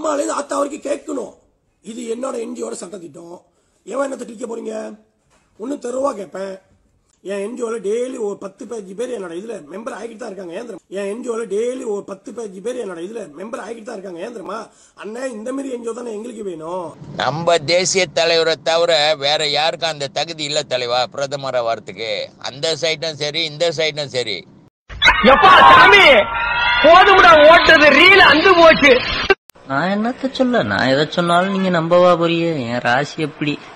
அம்மாலேருந்து ஆத்தா வரைக்கும் கேட்கணும் இது என்னோட என்ஜிஓட சட்டத்திட்டம் எவன் என்னத்தை கிளிக்க போறீங்க ஒன்னும் தெருவா கேட்பேன் என் என்ஜிஓல டெய்லி ஒரு பத்து பதினஞ்சு பேர் என்னோட இதுல மெம்பர் ஆகிட்டு தான் இருக்காங்க ஏன் தெரியுமா? என் என்ஜிஓல டெய்லி ஒரு பத்து பதினஞ்சு பேர் என்னோட இதுல மெம்பர் ஆகிட்டு தான் இருக்காங்க ஏன் தெரியுமா அண்ணன் இந்த மாதிரி என்ஜிஓ தானே எங்களுக்கு வேணும் நம்ம தேசிய தலைவரை தவிர வேற யாருக்கும் அந்த தகுதி இல்ல தலைவா பிரதமரா வரத்துக்கு அந்த சைடும் சரி இந்த சைடும் சரி எப்பா சாமி போதும்டா ஓட்டது ரீல் அந்து போச்சு நான் என்னத்த சொல்ல நான் எதை சொன்னாலும் நீங்க நம்பவா போறியே என் ராசி எப்படி